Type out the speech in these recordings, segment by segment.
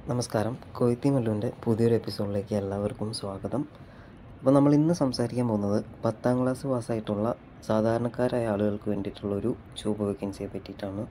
നമസ്കാരം കൊയ്ത്തി മല്ലുവിൻ്റെ പുതിയൊരു എപ്പിസോഡിലേക്ക് എല്ലാവർക്കും സ്വാഗതം അപ്പോൾ നമ്മൾ ഇന്ന് സംസാരിക്കാൻ പോകുന്നത് പത്താം ക്ലാസ് പാസ്സായിട്ടുള്ള സാധാരണക്കാരായ ആളുകൾക്ക് വേണ്ടിയിട്ടുള്ള ഒരു ജോബ് വേക്കൻസിയെ പറ്റിയിട്ടാണ്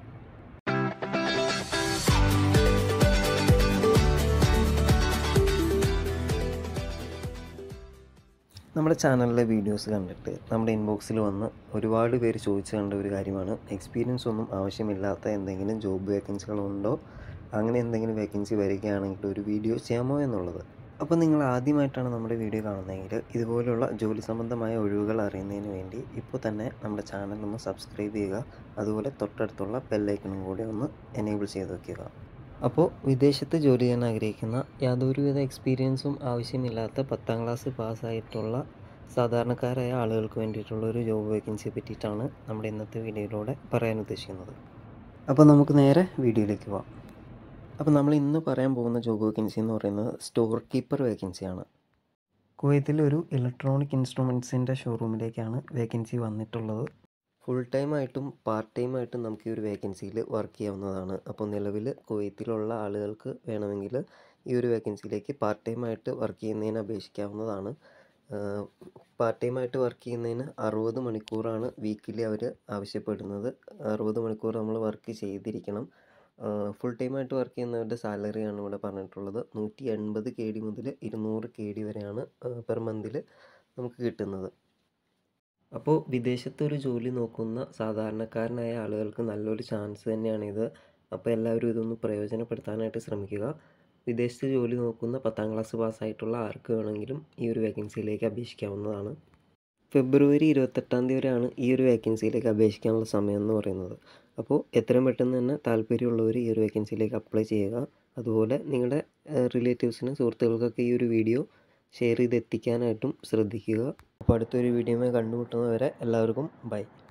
നമ്മുടെ ചാനലിലെ വീഡിയോസ് കണ്ടിട്ട് നമ്മുടെ ഇൻബോക്സിൽ വന്ന് ഒരുപാട് പേര് ചോദിച്ചു കണ്ട ഒരു കാര്യമാണ് എക്സ്പീരിയൻസ് ഒന്നും ആവശ്യമില്ലാത്ത എന്തെങ്കിലും ജോബ് വേക്കൻസികളുണ്ടോ അങ്ങനെ എന്തെങ്കിലും വേക്കൻസി വരികയാണെങ്കിൽ ഒരു വീഡിയോ ചെയ്യാമോ എന്നുള്ളത് അപ്പോൾ നിങ്ങൾ ആദ്യമായിട്ടാണ് നമ്മുടെ വീഡിയോ കാണുന്നതെങ്കിൽ ഇതുപോലുള്ള ജോലി സംബന്ധമായ ഒഴിവുകൾ അറിയുന്നതിന് വേണ്ടി ഇപ്പോൾ തന്നെ നമ്മുടെ ചാനൽ ഒന്ന് സബ്സ്ക്രൈബ് ചെയ്യുക അതുപോലെ തൊട്ടടുത്തുള്ള ബെല്ലൈക്കണും കൂടി ഒന്ന് എനേബിൾ ചെയ്ത് വയ്ക്കുക അപ്പോൾ വിദേശത്ത് ജോലി ചെയ്യാൻ ആഗ്രഹിക്കുന്ന യാതൊരുവിധ എക്സ്പീരിയൻസും ആവശ്യമില്ലാത്ത പത്താം ക്ലാസ് പാസ്സായിട്ടുള്ള സാധാരണക്കാരായ ആളുകൾക്ക് വേണ്ടിയിട്ടുള്ള ഒരു ജോബ് വേക്കൻസിയെ പറ്റിയിട്ടാണ് നമ്മുടെ ഇന്നത്തെ വീഡിയോയിലൂടെ പറയാൻ ഉദ്ദേശിക്കുന്നത് അപ്പോൾ നമുക്ക് നേരെ വീഡിയോയിലേക്ക് പോവാം അപ്പോൾ നമ്മൾ ഇന്ന് പറയാൻ പോകുന്ന ജോബ് വേക്കൻസി എന്ന് പറയുന്നത് സ്റ്റോർ കീപ്പർ വേക്കൻസിയാണ് കുവൈത്തിൽ ഒരു ഇലക്ട്രോണിക് ഇൻസ്ട്രുമെൻസിൻ്റെ ഷോറൂമിലേക്കാണ് വേക്കൻസി വന്നിട്ടുള്ളത് ഫുൾ ടൈം ആയിട്ടും പാർട്ട് ടൈം ആയിട്ടും നമുക്ക് ഈ ഒരു വേക്കൻസിയിൽ വർക്ക് ചെയ്യാവുന്നതാണ് അപ്പോൾ നിലവിൽ കുവൈത്തിലുള്ള ആളുകൾക്ക് വേണമെങ്കിൽ ഈ ഒരു വേക്കൻസിയിലേക്ക് പാർട്ട് ടൈം ആയിട്ട് വർക്ക് ചെയ്യുന്നതിന് അപേക്ഷിക്കാവുന്നതാണ് പാർട്ട് ടൈം ആയിട്ട് വർക്ക് ചെയ്യുന്നതിന് അറുപത് മണിക്കൂറാണ് വീക്കിലി അവർ ആവശ്യപ്പെടുന്നത് അറുപത് മണിക്കൂർ നമ്മൾ വർക്ക് ചെയ്തിരിക്കണം ഫുൾ ടൈം ആയിട്ട് വർക്ക് ചെയ്യുന്നവരുടെ സാലറിയാണ് ഇവിടെ പറഞ്ഞിട്ടുള്ളത് നൂറ്റി എൺപത് കെ ഡി മുതൽ ഇരുന്നൂറ് കെ ഡി വരെയാണ് പെർ മന്തിൽ നമുക്ക് കിട്ടുന്നത് അപ്പോൾ വിദേശത്ത് ഒരു ജോലി നോക്കുന്ന സാധാരണക്കാരനായ ആളുകൾക്ക് നല്ലൊരു ചാൻസ് തന്നെയാണിത് അപ്പോൾ എല്ലാവരും ഇതൊന്ന് പ്രയോജനപ്പെടുത്താനായിട്ട് ശ്രമിക്കുക വിദേശത്ത് ജോലി നോക്കുന്ന പത്താം ക്ലാസ് പാസ്സായിട്ടുള്ള ആർക്ക് വേണമെങ്കിലും ഈ ഒരു വേക്കൻസിയിലേക്ക് അപേക്ഷിക്കാവുന്നതാണ് ഫെബ്രുവരി ഇരുപത്തെട്ടാം തീയതി വരെയാണ് ഈ ഒരു വേക്കൻസിയിലേക്ക് അപേക്ഷിക്കാനുള്ള സമയം എന്ന് പറയുന്നത് അപ്പോൾ എത്രയും പെട്ടെന്ന് തന്നെ താല്പര്യമുള്ളവർ ഈ ഒരു വേക്കൻസിയിലേക്ക് അപ്ലൈ ചെയ്യുക അതുപോലെ നിങ്ങളുടെ റിലേറ്റീവ്സിനും സുഹൃത്തുക്കൾക്കൊക്കെ ഈ ഒരു വീഡിയോ ഷെയർ ചെയ്ത് എത്തിക്കാനായിട്ടും ശ്രദ്ധിക്കുക അപ്പോൾ അടുത്തൊരു വീഡിയോയുമായി കണ്ടുമുട്ടുന്നവരെ എല്ലാവർക്കും ബൈ